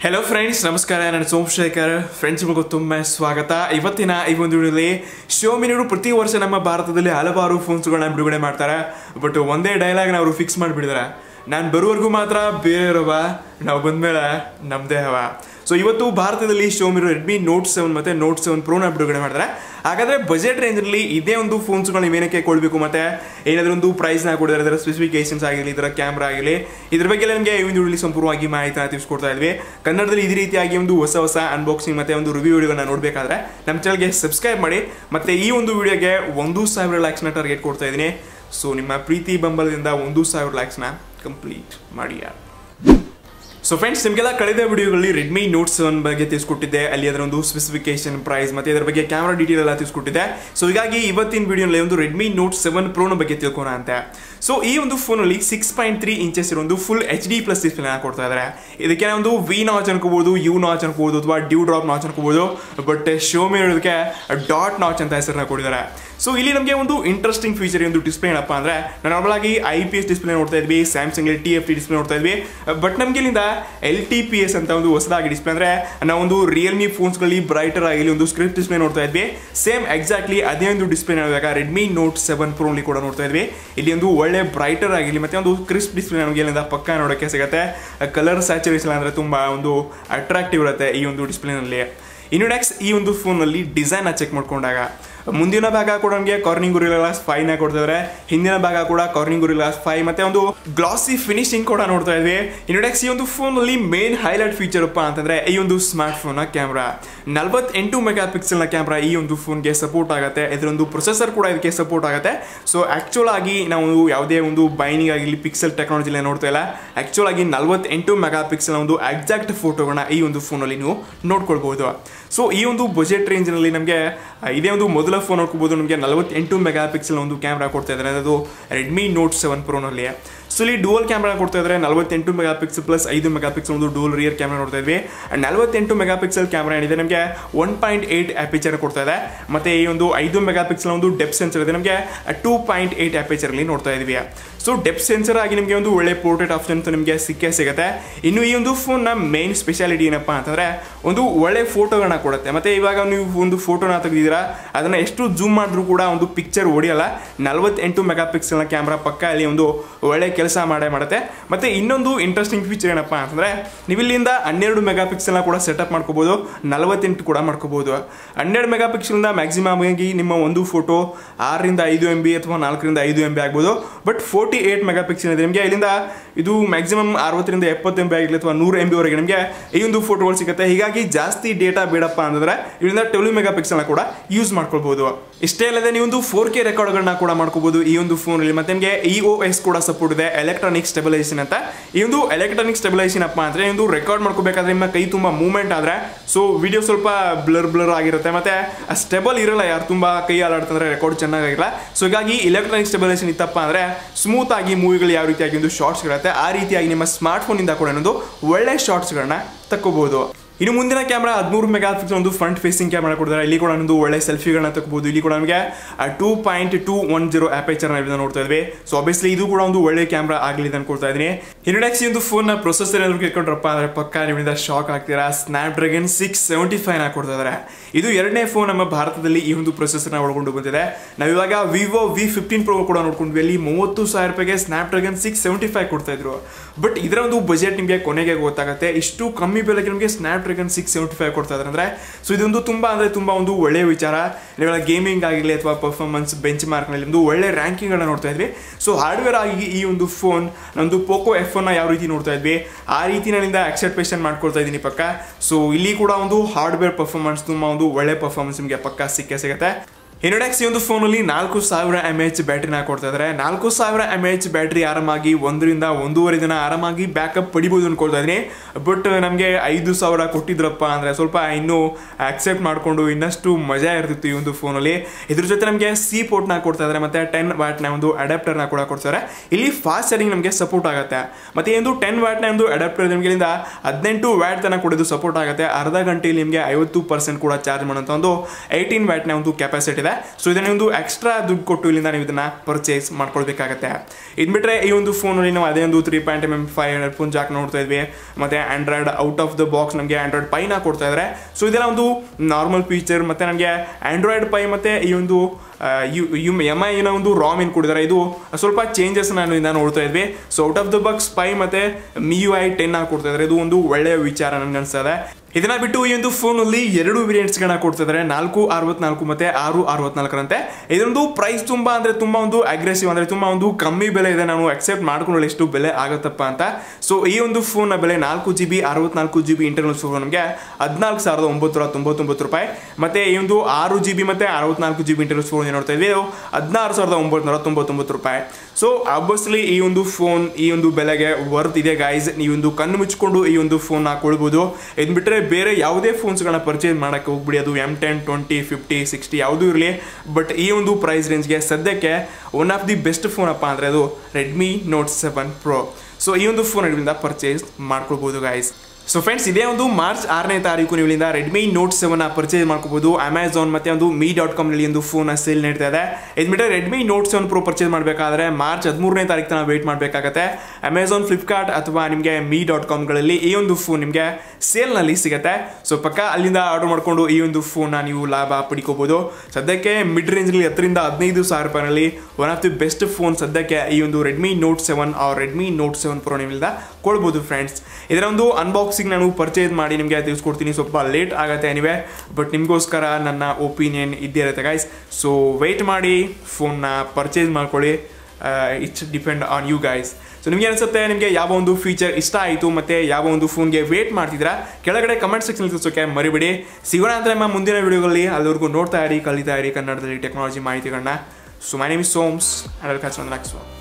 hello friends ನಮಸ್ಕಾರ ನಾನು Somashekar friends ನಿಮಗೂ ತುಂಬ ಸ್ವಾಗತ ಇವತ್ತಿನ ಈ ಒಂದು ವಿಡಿಯೋದಲ್ಲಿ ಶೋಮಿನಿಯವರು ಪ್ರತಿ ವರ್ಷ ನಮ್ಮ ಭಾರತದಲ್ಲಿ ಹಲವಾರು ಫೋನ್ಸ್ಗಳನ್ನ ಬಿಡುಗಡೆ ಮಾಡ್ತಾರೆ ಬಟ್ ಒಂದೇ ಡೈಲಾಗ್ನ ಅವರು ಫಿಕ್ಸ್ ಮಾಡಿಬಿಡಿದಾರೆ ನಾನು ಬರುವವರೆಗೂ ಮಾತ್ರ ಬೇರೆಯವರವ ನಾವು ಬಂದ್ಮೇಲೆ ನಮ್ಮದೇ ಹವ ಸೊ ಇವತ್ತು ಭಾರತದಲ್ಲಿ ಶೋಮಿರೋ ರೆಡ್ಮಿ ನೋಟ್ ಸೆವೆನ್ ಮತ್ತು ನೋಟ್ ಸೆವೆನ್ ಪ್ರೋನ ಬಿಡುಗಡೆ ಮಾಡ್ತಾರೆ ಹಾಗಾದರೆ ಬಜೆಟ್ ರೇಂಜಲ್ಲಿ ಇದೇ ಒಂದು ಫೋನ್ಸ್ಗಳನ್ನ ಏನಕ್ಕೆ ಕೊಡಬೇಕು ಮತ್ತು ಏನಾದರೂ ಒಂದು ಪ್ರೈಸ್ನ ಕೊಡಿದ್ರೆ ಇದರ ಸ್ಪೆಸಿಫಿಕೇಶನ್ಸ್ ಆಗಿರಲಿ ಇದರ ಕ್ಯಾಮ್ರಾ ಆಗಲಿ ಇದ್ರ ಬಗ್ಗೆ ನಿಮಗೆ ಈ ಒಂದು ವಿಡಿಯೋಲಿ ಸಂಪೂರ್ಣವಾಗಿ ಮಾಹಿತಿನ ತಿಳಿಸ್ಕೊಡ್ತಾ ಇದ್ವಿ ಕನ್ನಡದಲ್ಲಿ ಇದೇ ರೀತಿಯಾಗಿ ಒಂದು ಹೊಸ ಹೊಸ ಅನ್ಬಾಕ್ಸಿಂಗ್ ಮತ್ತು ಒಂದು ರಿವ್ಯೂ ವಿಡಿಯೋನ ನೋಡಬೇಕಾದ್ರೆ ನಮ್ಮ ಚಾನಲ್ಗೆ ಸಬ್ಸ್ಕ್ರೈಬ್ ಮಾಡಿ ಮತ್ತು ಈ ಒಂದು ವಿಡಿಯೋಗೆ ಒಂದು ಸಾವಿರ ಲ್ಯಾಕ್ಸ್ನ ಟಾರ್ಗೆಟ್ ಕೊಡ್ತಾ ಇದ್ದೀನಿ ಸೊ ನಿಮ್ಮ ಪ್ರೀತಿ ಬೆಂಬಲದಿಂದ ಒಂದು ಸಾವಿರ ಲ್ಯಾಕ್ಸ್ನ ಕಂಪ್ಲೀಟ್ ಮಾಡಿ ಯಾರು ಸೊ ಫ್ರೆಂಡ್ಸ್ ನಿಮಗೆಲ್ಲ ಕಳೆದ ವಿಡಿಯೋಗಳಲ್ಲಿ ರೆಡ್ಮಿ ನೋಟ್ ಸೆವೆನ್ ಬಗ್ಗೆ ತಿಳಿಸ್ಕೊಟ್ಟಿದ್ದೆ ಅಲ್ಲಿ ಅದರ ಒಂದು ಸ್ಪೆಸಿಫಿಕೇಶನ್ ಪ್ರೈಸ್ ಮತ್ತೆ ಅದರ ಬಗ್ಗೆ ಕ್ಯಾಮ್ರಾ ಡೀಟೇಲ್ ಎಲ್ಲ ತಿಳಿಸ್ಕೊಟ್ಟಿದ್ದೆ ಸೊ ಹೀಗಾಗಿ ಇವತ್ತಿನ ವಿಡಿಯೋನಲ್ಲಿ ಒಂದು ರೆಡ್ಮಿ ನೋಟ್ ಸೆವೆನ್ ಪ್ರೋನ ಬಗ್ಗೆ ತಿಳ್ಕೋಣ ಅಂತ ಸೊ ಈ ಒಂದು ಫೋನಲ್ಲಿ ಸಿಕ್ಸ್ ಪಾಯಿಂಟ್ ತ್ರೀ ಇಂಚಸ್ ಇರೋ ಒಂದು ಫುಲ್ ಎಚ್ ಡಿ ಪ್ಲಸ್ ಡಿಸ್ಪ್ಲೇನ ಕೊಡ್ತಾ ಇದ್ದಾರೆ ಇದಕ್ಕೆ ಒಂದು ವಿ ನಾಚ್ ಅನ್ಕೋಬಹುದು ಯು ನಾಚ್ ಅನ್ಕೋಬಹುದು ಅಥವಾ ಡ್ಯೂ ಡ್ರಾಪ್ ನಾಚ್ ಅನ್ಕೋಬಹುದು ಬಟ್ ಶೋಮಿ ಇರೋದಕ್ಕೆ ಡಾಟ್ ನಾಚ್ ಅಂತ ಹೆಸರನ್ನ ಕೊಟ್ಟಿದ್ದಾರೆ ಸೊ ಇಲ್ಲಿ ನಮಗೆ ಒಂದು ಇಂಟ್ರೆಸ್ಟಿಂಗ್ ಫೀಚರ್ ಒಂದು ಡಿಸ್ಪ್ಲೇ ಏನಪ್ಪ ಅಂದ್ರೆ ನಾರ್ಮಲ್ ಆಗಿ ಐ ಪಿ ಎಸ್ ಡಿಸ್ಪ್ಲೇ ನೋಡ್ತಾ ಇದ್ವಿ Samsung T F T display ನೋಡ್ತಾ ಇದ್ವಿ ಬಟ್ ನಮಗೆ ಇಲ್ಲಿಂದ ಎಲ್ ಟಿ ಪಿ ಎಸ್ ಅಂತ ಒಂದು ಹೊಸದಾಗಿ ಡಿಸ್ಪ್ಲೇ ಅಂದ್ರೆ ನಾವೊಂದು ರಿಯಲ್ಮಿ ಫೋನ್ಸ್ಗಳಲ್ಲಿ ಬ್ರೈಟರ್ ಆಗಿಲಿ ಒಂದು ಸ್ಕ್ರಿಪ್ಟ್ ಡಿಸ್ಪ್ಲೇ ನೋಡ್ತಾ ಇದ್ವಿ ಸೇಮ್ ಎಕ್ಸಾಕ್ಟ್ಲಿ ಅದೇ ಒಂದು ಡಿಸ್ಪ್ಲೇ ನೋಡಿದಾಗ ರೆಡ್ಮಿ ನೋಟ್ ಸೆವೆನ್ ಪ್ರೋಲಿ ಕೂಡ ನೋಡ್ತಾ ಇದ್ವಿ ಇಲ್ಲಿ ಒಂದು ಒಳ್ಳೆ ಬ್ರೈಟರ್ ಆಗಿಲಿ ಮತ್ತೆ ಒಂದು ಕ್ರಿಸ್ಪ್ ಡಿಸ್ಪ್ಲೇ ನಮಗೆ ಇಲ್ಲಿಂದ ಪಕ್ಕ ನೋಡೋಕ್ಕೆ ಸಿಗುತ್ತೆ ಕಲರ್ ಸ್ಯಾಚುರೇಷನ್ ಅಂದ್ರೆ ತುಂಬಾ ಒಂದು ಅಟ್ರಾಕ್ಟಿವ್ ಇರುತ್ತೆ ಈ ಒಂದು ಡಿಸ್ಪ್ಲೇನಲ್ಲಿ ಇನ್ನು ನೆಕ್ಸ್ಟ್ ಈ ಒಂದು ಫೋನಲ್ಲಿ ಡಿಸೈನ್ ಚೆಕ್ ಮಾಡ್ಕೊಂಡಾಗ ಮುಂದಿನ ಭಾಗ ಕೂಡ ನಮಗೆ ಕಾರ್ನಿಂಗ್ ಗುರಿ ಗ್ಲಾಸ್ ಫೈವ್ ನ ಕೊಡ್ತಿದ್ದಾರೆ ಹಿಂದಿನ ಭಾಗ ಕೂಡ ಕಾರ್ನಿಂಗ್ ಗುರಿ ಗ್ಲಾಸ್ ಫೈವ್ ಮತ್ತೆ ಒಂದು ಗ್ಲಾಸಿ ಫಿನಿಶಿಂಗ್ ಕೂಡ ನೋಡ್ತಾ ಇದ್ವಿ ಇನ್ನು ನೆಕ್ಸ್ಟ್ ಈ ಒಂದು ಫೋನ್ ಅಲ್ಲಿ ಮೇನ್ ಹೈಲೈಟ್ ಫೀಚರ್ ಅಪ್ಪ ಅಂತಂದ್ರೆ ಈ ಒಂದು ಸ್ಮಾರ್ಟ್ ಫೋನ್ ನ ಕ್ಯಾಮ್ರಾ ನಲವತ್ತೆಂಟು ಮೆಗಾ ಪಿಕ್ಸೆಲ್ ನ ಕ್ಯಾಮ್ರಾ ಈ ಒಂದು ಫೋನ್ಗೆ ಸಪೋರ್ಟ್ ಆಗುತ್ತೆ ಇದರೊಂದು ಪ್ರೊಸೆಸರ್ ಕೂಡ ಇದಕ್ಕೆ ಸಪೋರ್ಟ್ ಆಗುತ್ತೆ ಸೊ ಆಕ್ಚುಲ್ ಆಗಿ ನಾವು ಯಾವುದೇ ಒಂದು ಬೈನಿಂಗ್ ಆಗಿರಲಿ ಪಿಕ್ಸೆಲ್ ಟೆಕ್ನಾಲಜಿ ನೋಡ್ತಾ ಇಲ್ಲ ಆಕ್ಚುಲ್ ಆಗಿ ನಲವತ್ತೆಂಟು ಮೆಗಾ ಪಿಕ್ಸೆಲ್ ಒಂದು ಎಕ್ಸಾಕ್ಟ್ ಫೋಟೋಗಳನ್ನ ಈ ಒಂದು ಫೋನಲ್ಲಿ ನೀವು ನೋಡ್ಕೊಳ್ಬಹುದು ಸೊ ಈ ಒಂದು ಬಜೆಟ್ ರೇಂಜ್ನಲ್ಲಿ ನಮಗೆ ಇದೇ ಒಂದು ಮೊದಲ ಫೋನ್ ನೋಡ್ಕೋಬಹುದು ನಮಗೆ ನಲವತ್ತೆಂಟು ಮೆಗಾ ಪಿಕ್ಸೆಲ್ ಒಂದು ಕ್ಯಾಮ್ರಾ ಕೊಡ್ತಾ ಇದ್ದಾರೆ ಅದು ರೆಡ್ಮಿ ನೋಟ್ ಸೆವೆನ್ ಪ್ರೋನಲ್ಲಿ ಸೊ ಇಲ್ಲಿ ಡೂವಲ್ ಕ್ಯಾಮ್ರಾ ಕೊಡ್ತಾ ಇದ್ದಾರೆ ನಲವತ್ತೆಂಟು ಮೆಗಾ ಪಿಕ್ಸೆಲ್ ಪ್ಲಸ್ ಐದು ಮೆಗಾ ಪಿಕ್ಸೆಲ್ ಒಂದು ಡೂಲ್ ರಿಯರ್ ಕ್ಯಾಮ್ರಾ ನೋಡ್ತಾ ಇದ್ವಿ ನಲವತ್ತೆಂಟು ಮೆಗಾ ಪಿಕ್ಸೆಲ್ ಕ್ಯಾಮ್ರಾ ಏನಿದೆ ನಮಗೆ ಒನ್ ಪಾಯಿಂಟ್ ಏಟ್ ಅಪೇಚರ್ ಕೊಡ್ತಾ ಇದೆ ಮತ್ತೆ ಈ ಒಂದು ಐದು ಮೆಗಾ ಪಿಕ್ಸೆಲ್ ಒಂದು ಡೆಪ್ ಸೆನ್ಸರ್ ಇದೆ ನಮಗೆ ಟೂ ಪಾಯಿಂಟ್ ಏಟ್ ಅಪೇಚರ್ಲಿ ನೋಡ್ತಾ ಇದ್ವಿ ಸೊ ಡೆಪ್ ಸೆನ್ಸರ್ ಆಗಿ ನಿಮಗೆ ಒಂದು ಒಳ್ಳೆ ಪೋರ್ಟ್ರೇಟ್ ಆಪ್ಷನ್ ನಿಮಗೆ ಸಿಕ್ಕೇ ಸಿಗುತ್ತೆ ಇನ್ನು ಈ ಒಂದು ಫೋನ್ನ ಮೇನ್ ಸ್ಪೆಷಾಲಿಟಿ ಏನಪ್ಪ ಅಂತಂದ್ರೆ ಒಂದು ಒಳ್ಳೆ ಫೋಟೋಗಳನ್ನ ಕೊಡುತ್ತೆ ಮತ್ತೆ ಇವಾಗ ನೀವು ಒಂದು ಫೋಟೋನ ತೆಗೆದಿದ್ದೀರಾ ಅದನ್ನ ಎಷ್ಟು ಜೂಮ್ ಮಾಡಿದ್ರು ಕೂಡ ಒಂದು ಪಿಕ್ಚರ್ ಹೊಡಿಯಲ್ಲ ನಲವತ್ತೆಂಟು ಮೆಗಾ ಪಿಕ್ಸೆಲ್ನ ಕ್ಯಾಮ್ರಾ ಪಕ್ಕ ಅಲ್ಲಿ ಒಂದು ಒಳ್ಳೆ ಕೆಲಸ ಮಾಡೇ ಮಾಡುತ್ತೆ ಮತ್ತೆ ಇನ್ನೊಂದು ಇಂಟ್ರೆಸ್ಟಿಂಗ್ ಫೀಚರ್ ಏನಪ್ಪ ಅಂತಂದ್ರೆ ನೀವು ಇಲ್ಲಿಂದ ಹನ್ನೆರಡು ಮೆಗಾ ಪಿಕ್ಸೆಲ್ನ ಕೂಡ ಸೆಟಪ್ ಮಾಡ್ಕೋಬಹುದು ನಲವತ್ತೆಂಟು ಕೂಡ ಮಾಡ್ಕೋಬಹುದು ಹನ್ನೆರಡು ಮೆಗಾ ಪಿಕ್ಸೆಲ್ನ ಮ್ಯಾಕ್ಸಿಮಮ್ ಆಗಿ ನಿಮ್ಮ ಒಂದು ಫೋಟೋ ಆರರಿಂದ ಐದು ಎಂ ಬಿ ಅಥವಾ ನಾಲ್ಕರಿಂದ ಐದು ಎಂ ಬಿ ಆಗ್ಬೋದು but forty eight megapixel ಇದೆ ನಿಮಗೆ ಇಲ್ಲಿಂದ ಇದು ಮ್ಯಾಕ್ಸಿಮಮ್ ಅರವತ್ತರಿಂದ ಎಪ್ಪತ್ತು ಎಂ ಬಿ ಆಗಿರಲಿ ಅಥವಾ ನೂರು ಎಂ ಬಿ ವರೆಗೆ ನಿಮಗೆ ಈ ಒಂದು ಫೋಟೋಗಳು ಸಿಗುತ್ತೆ ಹೀಗಾಗಿ ಜಾಸ್ತಿ ಡೇಟಾ ಬೇಡಪ್ಪ ಅಂತಂದ್ರೆ ಇದರಿಂದ ಟ್ವೆಲ್ ಮೆಗಾ ಪಿಕ್ಸೆಲ್ನ ಕೂಡ ಯೂಸ್ ಮಾಡ್ಕೊಳ್ಬಹುದು ಇಷ್ಟೇ ಅಲ್ಲದೆ ನೀವು ಒಂದು ಫೋರ್ ಕೆ ರೆಕಾರ್ಡ್ಗಳನ್ನ ಕೂಡ ಮಾಡ್ಕೋಬಹುದು ಈ ಒಂದು ಫೋನಲ್ಲಿ ಮತ್ತೆ ನಿಮಗೆ ಇ ಒ ಎಸ್ ಕೂಡ ಸಪೋರ್ಟ್ ಇದೆ ಎಲೆಕ್ಟ್ರಾನಿಕ್ ಸ್ಟೆಬಿಲೈಸೇಷನ್ ಅಂತ ಈ ಒಂದು ಎಲೆಕ್ಟ್ರಾನಿಕ್ ಸ್ಟೆಬಿಲೈಸೇಷನ್ ಅಪ್ಪ ಅಂದ್ರೆ ಒಂದು ರೆಕಾರ್ಡ್ ಮಾಡ್ಕೋಬೇಕಾದ್ರೆ ನಿಮ್ಮ ಕೈ ತುಂಬಾ ಮೂವ್ಮೆಂಟ್ ಆದ್ರೆ ಸೊ ವಿಡಿಯೋ ಸ್ವಲ್ಪ ಬ್ಲರ್ ಬ್ಲರ್ ಆಗಿರುತ್ತೆ ಮತ್ತೆ ಸ್ಟೆಬಲ್ ಇರಲ್ಲ ಯಾರು ತುಂಬಾ ಕೈ ಆಲಾಡ್ತಂದ್ರೆ ರೆಕಾರ್ಡ್ ಚೆನ್ನಾಗಿರಲ್ಲ ಸೊ ಹೀಗಾಗಿ ಇಲೆಕ್ಟ್ರಾನಿಕ್ ಸ್ಟೆಬಿಲೈಸೇಷನ್ ಇತ್ತಪ್ಪ ಅಂದ್ರೆ ಸ್ಮೂತ್ ಆಗಿ ಮೂವಿಗಳು ಯಾವ ರೀತಿಯಾಗಿ ಒಂದು ಶಾರ್ಟ್ಸ್ ಇರುತ್ತೆ ಆ ರೀತಿಯಾಗಿ ನಿಮ್ಮ ಸ್ಮಾರ್ಟ್ ಫೋನ್ ಇಂದ ಕೂಡ ಒಂದು ಒಳ್ಳೆ ಶಾರ್ಟ್ಸ್ಗಳನ್ನ ತಕ್ಕೋಬಹುದು ಇನ್ನು ಮುಂದಿನ ಕ್ಯಾಮ್ರಾ ಹದಿಮೂರು ಮೆಗಾ ಪಿಕ್ಸೆಲ್ ಒಂದು ಫ್ರಂಟ್ ಫೇಸಿಂಗ್ ಕ್ಯಾಮ್ರಾ ಕೊಡ್ತಾರೆ ಇಲ್ಲಿ ಕೂಡ ಒಂದು ಒಳ್ಳೆ ಸೆಲ್ಫಿಗಳನ್ನ ತಗೋಬಹುದು ಇಲ್ಲಿ ಕೂಡ ನಮಗೆ two point two one zero aperture ನೋಡ್ತಾ ಇದ್ವಿ ಸೊ ಅಬ್ವಿಯಸ್ಲಿ ಇದು ಕೂಡ ಒಂದು ಒಳ್ಳೆ ಕ್ಯಾಮ್ರಾ ಆಗಲಿ ಅನ್ಕೊಳ್ತಾ ಇದ್ದೀನಿ ಇನ್ನು ನೆಕ್ಸ್ಟ್ ಒಂದು ಫೋನ್ ನ ಪ್ರೊಸೆಸರ್ ಏನಾದ್ರು ಕೇಳ್ಕೊಂಡ್ರಪ್ಪ ಅಂದ್ರೆ ಪಕ್ಕ ನಿಮ್ಮಿಂದ ಶಾಕ್ ಆಗ್ತೀರಾ Snapdragon six seventy five ನ ಕೊಡ್ತಾ ಇದ್ದಾರೆ ಇದು ಎರಡನೇ ಫೋನ್ ನಮ್ಮ ಭಾರತದಲ್ಲಿ ಈ ಒಂದು ಪ್ರೊಸೆಸರ್ನ ಒಳಗೊಂಡು ಬಂದಿದೆ ನಾವಿವಾಗ ವಿವೋ ವಿ ಫಿಫ್ಟೀನ್ ಪ್ರೋ ಕೂಡ ನೋಡ್ಕೊಂಡ್ವಿ ಅಲ್ಲಿ ಮೂವತ್ತು ಸಾವಿರ ರೂಪಾಯಿಗೆ Snapdragon six seventy five ಕೊಡ್ತಾ ಇದ್ರು ಬಟ್ ಇದರ ಒಂದು ಬಜೆಟ್ ನಿಮಗೆ ಕೊನೆಗೆ ಗೊತ್ತಾಗುತ್ತೆ ಇಷ್ಟು ಕಮ್ಮಿ ಬೆಲೆಗೆ ನಿಮಗೆ Snapdragon six seventy five ಕೊಡ್ತಾ ಇದ್ದಾರೆ ಅಂದ್ರೆ ಸೊ ಇದೊಂದು ತುಂಬಾ ಅಂದ್ರೆ ತುಂಬಾ ಒಂದು ಒಳ್ಳೆಯ ವಿಚಾರ ನೀವೆಲ್ಲ ಗೇಮಿಂಗ್ ಆಗಿರಲಿ ಅಥವಾ ಪರ್ಫಾರ್ಮೆನ್ಸ್ ಬೆಂಚ್ ಮಾರ್ಕ್ನಲ್ಲಿ ಒಂದು ಒಳ್ಳೆ ರ್ಯಾಂಕಿಂಗ್ ಅನ್ನ ನೋಡ್ತಾ ಇದ್ವಿ ಸೊ ಹಾರ್ಡ್ವೇರ್ ಆಗಿ ಈ ಒಂದು ಫೋನ್ ನಮ್ದು ಪೋಕೋ ಎಫ್ ಅನ್ನ ಯಾವ ರೀತಿ ನೋಡ್ತಾ ಇದ್ವಿ ಆ ರೀತಿ ನಾನಿಂದ ಅಕ್ಸೆಪ್ಟೇಷನ್ ಮಾಡ್ಕೊಳ್ತಾ ಇದ್ದೀನಿ ಪಕ್ಕ ಸೊ ಇಲ್ಲಿ ಕೂಡ ಒಂದು ಹಾರ್ಡ್ವೇರ್ ಪರ್ಫಾರ್ಮೆನ್ಸ್ ತುಂಬಾ ಒಂದು ಒಳ್ಳೆ ಪರ್ಫಾರ್ಮೆನ್ಸ್ ನಿಮಗೆ ಪಕ್ಕ ಸಿಕ್ಕೇ ಸಿಗುತ್ತೆ ಇನ್ನು ನೆಕ್ಸ್ಟ್ ಈ ಒಂದು ಫೋನಲ್ಲಿ ನಾಲ್ಕು ಸಾವಿರ ಎಮ್ ಎಚ್ ಬ್ಯಾಟ್ರಿನ ಕೊಡ್ತಾ ಇದ್ದಾರೆ ನಾಲ್ಕು ಸಾವಿರ ಎಮ್ ಎಚ್ ಬ್ಯಾಟ್ರಿ ಆರಾಮಾಗಿ ಒಂದರಿಂದ ಒಂದೂವರೆ ದಿನ ಆರಾಮಾಗಿ ಬ್ಯಾಕಪ್ ಪಡಿಬೋದು ಅನ್ಕೊಳ್ತಾ ಇದ್ದೀನಿ ಬಟ್ ನಮಗೆ ಐದು ಸಾವಿರ ಕೊಟ್ಟಿದ್ರಪ್ಪ ಅಂದರೆ ಸ್ವಲ್ಪ ಇನ್ನೂ ಆಕ್ಸೆಪ್ಟ್ ಮಾಡಿಕೊಂಡು ಇನ್ನಷ್ಟು ಮಜಾ ಇರ್ತಿತ್ತು ಈ ಒಂದು ಫೋನಲ್ಲಿ ಇದ್ರ ಜೊತೆ ನಮಗೆ ಸಿ ಪೋರ್ಟ್ನ ಕೊಡ್ತಾ ಇದ್ದಾರೆ ಮತ್ತೆ ಟೆನ್ ವ್ಯಾಟ್ನ ಒಂದು ಅಡಾಪ್ಟರ್ನ ಕೂಡ ಕೊಡ್ತಾರೆ ಇಲ್ಲಿ ಫಾಸ್ಟ್ ಚಾರ್ಜಿಂಗ್ ನಮಗೆ ಸಪೋರ್ಟ್ ಆಗುತ್ತೆ ಮತ್ತೆ ಈ ಒಂದು ಟೆನ್ ವ್ಯಾಟ್ನ ಒಂದು ಅಡಾಪ್ಟರ್ ನಿಮಗೆ ಇಲ್ಲಿಂದ ಹದಿನೆಂಟು ವ್ಯಾಟ್ ತನಕ ಕೊಡೋದು ಸಪೋರ್ಟ್ ಆಗುತ್ತೆ ಅರ್ಧ ಗಂಟೆಯಲ್ಲಿ ನಿಮಗೆ ಐವತ್ತು ಪರ್ಸೆಂಟ್ ಕೂಡ ಚಾರ್ಜ್ ಮಾಡೋಂಥ ಒಂದು ಏಯ್ಟೀನ್ ವ್ಯಾಟ್ನ ಒಂದು ಕೆಪಾಸಿಟಿ ಇದೆ ಸೊ ಇದನ್ನ ಒಂದು ಎಕ್ಸ್ಟ್ರಾ ದುಡ್ಡು ಕೊಟ್ಟು ಇಲ್ಲಿಂದ ನೀವು ಇದನ್ನ ಪರ್ಚೇಸ್ ಮಾಡ್ಕೊಳ್ಬೇಕಾಗತ್ತೆ ಇದ್ಬಿಟ್ರೆ ಈ ಒಂದು ಫೋನಲ್ಲಿ ನಾವು ಅದೇ ಒಂದು three point M M five headphone jack ನೋಡ್ತಾ ಇದ್ವಿ ಮತ್ತೆ Android out of the box ನಮಗೆ ಆಂಡ್ರಾಯ್ಡ್ ಪೈನ ಕೊಡ್ತಾ ಇದ್ದಾರೆ ಸೊ ಇದೆಲ್ಲ ಒಂದು ನಾರ್ಮಲ್ ಫೀಚರ್ ಮತ್ತೆ ನನಗೆ ಆಂಡ್ರಾಯ್ಡ್ ಪೈ ಮತ್ತೆ ಈ ಒಂದು ಯು ಯು ಎಮ್ ಐನ ಒಂದು ರಾಮ್ ಏನು ಕೊಡಿದ್ದಾರೆ ಇದು ಸ್ವಲ್ಪ ಚೇಂಜಸ್ ನಾನು ಇಂದ ನೋಡ್ತಾ ಇದ್ವಿ so out of the box pie ಮತ್ತೆ ಮಿ ಯು ಐ ಟೆನ್ ಹಾಕಿ ಕೊಡ್ತಾ ಇದ್ದಾರೆ ಇದು ಒಂದು ಒಳ್ಳೆಯ ವಿಚಾರ ನನಗೆ ಅನ್ಸ್ತದೆ ಇದನ್ನ ಬಿಟ್ಟು ಈ ಒಂದು ಫೋನಲ್ಲಿ ಎರಡು ವೇರಿಯಂಟ್ಸ್ಗಳನ್ನ ಕೊಡ್ತಾ ಇದ್ದಾರೆ ನಾಲ್ಕು ಅರವತ್ನಾಲ್ಕು ಮತ್ತೆ ಆರು ಅರವತ್ನಾಲ್ಕರಂತೆ ಇದೊಂದು ಪ್ರೈಸ್ ತುಂಬಾ ಅಂದ್ರೆ ತುಂಬಾ ಒಂದು ಅಗ್ರೆಸಿವ್ ಅಂದ್ರೆ ತುಂಬಾ ಒಂದು ಕಮ್ಮಿ ಬೆಲೆ ಇದೆ ನಾನು ಅಕ್ಸೆಪ್ಟ್ ಮಾಡ್ಕೊಳ್ಳೋ ಎಷ್ಟು ಬೆಲೆ ಆಗುತ್ತಪ್ಪ ಅಂತ ಸೊ ಈ ಒಂದು ಫೋನ್ನ ಬೆಲೆ ನಾಲ್ಕು ಜಿ ಬಿ ಅರವತ್ನಾಲ್ಕು ಜಿ ಬಿ ಇಂಟರ್ನಲ್ ಫೋನ್ ನಮಗೆ ಹದಿನಾಲ್ಕು ಸಾವಿರದ ಒಂಬತ್ತು ತೊಂಬತ್ತೊಂಬತ್ತು ರೂಪಾಯಿ ಮತ್ತೆ ಈ ಒಂದು ಆರು ಜಿ ಬಿ ಮತ್ತೆ ಅರವತ್ನಾಲ್ಕು ಜಿ ಬಿ ಇಂಟರ್ನಲ್ ಫೋನ್ ನೋಡ್ತಾ ಇದ್ವಿ ಇದು ಹದಿನಾರು ಸಾವಿರದ ಒಂಬತ್ತು ತೊಂಬತ್ತೊಂಬತ್ತು ರೂಪಾಯಿ ಸೊ ಅಬ್ವಿಯಸ್ಲಿ ಈ ಒಂದು ಫೋನ್ ಈ ಒಂದು ಬೆಲೆಗೆ ವರ್ತ್ ಇದೆ ಗೈಸ್ ನೀವೊಂದು ಕಣ್ಣು ಮುಚ್ಕೊಂಡು ಈ ಒಂದು ಫೋನ್ ಹಾಕೊಳ್ಬೋದು ಇದ್ ಬಿಟ್ಟರೆ ಬೇರೆ ಯಾವುದೇ ಫೋನ್ಸ್ಗಳನ್ನ ಪರ್ಚೇಸ್ ಮಾಡಕ್ಕೆ ಹೋಗ್ಬಿಡಿ ಅದು M ten twenty fifty sixty ಯಾವುದೂ ಇರಲಿ ಬಟ್ ಈ ಒಂದು ಪ್ರೈಸ್ ರೇಂಜ್ಗೆ ಸದ್ಯಕ್ಕೆ one of the best phone ಅಪ್ಪ ಅಂದರೆ ಅದು Redmi Note seven Pro so ಈ ಒಂದು ಫೋನ್ ಇದರಿಂದ ಪರ್ಚೇಸ್ ಮಾಡ್ಕೊಳ್ಬೋದು ಗೈಸ್ ಸೊ ಫ್ರೆಂಡ್ಸ್ ಇದೇ ಒಂದು ಮಾರ್ಚ್ ಆರನೇ ತಾರೀಕು ನೀವು ಇಲ್ಲಿಂದ ರೆಡ್ಮಿ ನೋಟ್ ಸೆವೆನ್ ಪರ್ಚೇಸ್ ಮಾಡ್ಕೋಬಹುದು ಅಮೆಝಾನ್ ಮತ್ತೆ ಒಂದು ಮೀ ಡಾಟ್ ಕಾಮ್ನಲ್ಲಿ ಒಂದು ಫೋನ್ ಸೇಲ್ ನಡೀತಾ ಇದೆ ಇದ್ಬಿಟ್ಟರೆ Redmi Note seven Pro purchase ಮಾಡಬೇಕಾದ್ರೆ ಮಾರ್ಚ್ ಹದಿಮೂರನೇ ತಾರೀಕು ತನಕ ವೇಟ್ ಮಾಡಬೇಕಾಗತ್ತೆ ಅಮೆಝಾನ್ ಫ್ಲಿಪ್ಕಾರ್ಟ್ ಅಥವಾ ನಿಮಗೆ ಮೀ ಡಾಟ್ ಕಾಮ್ಗಳಲ್ಲಿ ಈ ಒಂದು ಫೋನ್ ನಿಮಗೆ ಸೇಲ್ನಲ್ಲಿ ಸಿಗುತ್ತೆ ಸೊ ಪಕ್ಕ ಅಲ್ಲಿಂದ ಆರ್ಡರ್ ಮಾಡಿಕೊಂಡು ಈ ಒಂದು ಫೋನ್ನ ನೀವು ಲಾಭ ಪಡ್ಕೋಬಹುದು ಸದ್ಯಕ್ಕೆ ಮಿಡ್ ರೇಂಜ್ಲಿ ಹತ್ತರಿಂದ ಹದಿನೈದು ಸಾವಿರ ರೂಪಾಯಿನಲ್ಲಿ one of the best phone ಸದ್ಯಕ್ಕೆ ಈ ಒಂದು ರೆಡ್ಮಿ ನೋಟ್ ಸೆವೆನ್ ಆ ರೆಡ್ಮಿ ನೋಟ್ ಸೆವೆನ್ ಪ್ರೋ ನಿಮ್ಮಿಂದ ಕೊಡ್ಬೋದು ಫ್ರೆಂಡ್ಸ್ ಇದರ ಒಂದು ಅನ್ಬಾಕ್ಸಿಂಗ್ ನಾನು ಪರ್ಚೇಸ್ ಮಾಡಿ ನಿಮಗೆ ತಿಳಿಸ್ಕೊಡ್ತೀನಿ ಸ್ವಲ್ಪ ಲೇಟ್ ಆಗುತ್ತೆ ಎನಿವೆ ಬಟ್ ನಿಮಗೋಸ್ಕರ ನನ್ನ ಒಪಿನಿಯನ್ ಇದ್ದೇ ಇರುತ್ತೆ ಗೈಸ್ ಸೊ ವೆಯ್ಟ್ ಮಾಡಿ ಫೋನ್ನ ಪರ್ಚೇಸ್ ಮಾಡ್ಕೊಳ್ಳಿ it's depend on you guys so ನಿಮಗೆ ಅನಿಸುತ್ತೆ ನಿಮಗೆ ಯಾವ ಒಂದು ಫೀಚರ್ ಇಷ್ಟ ಆಯಿತು ಮತ್ತು ಯಾವ ಒಂದು ಫೋನ್ಗೆ ವೇಟ್ ಮಾಡ್ತಿದ್ದೀರಾ ಕೆಳಗಡೆ ಕಮೆಂಟ್ ಸೆಕ್ಷನ್ ತಿಳಿಸೋಕೆ ಮರಿಬೇಡಿ ಸಿಗೋಣ ಅಂತ ನಮ್ಮ ಮುಂದಿನ ವಿಡಿಯೋಗಳಲ್ಲಿ ಅಲ್ಲಿವರೆಗೂ ನೋಡ್ತಾ ಇರಿ ಕಲಿತಾ ಇರಿ ಕನ್ನಡದಲ್ಲಿ ಟೆಕ್ನಾಲಜಿ ಮಾಹಿತಿಗಳನ್ನ so my name is Soms and next one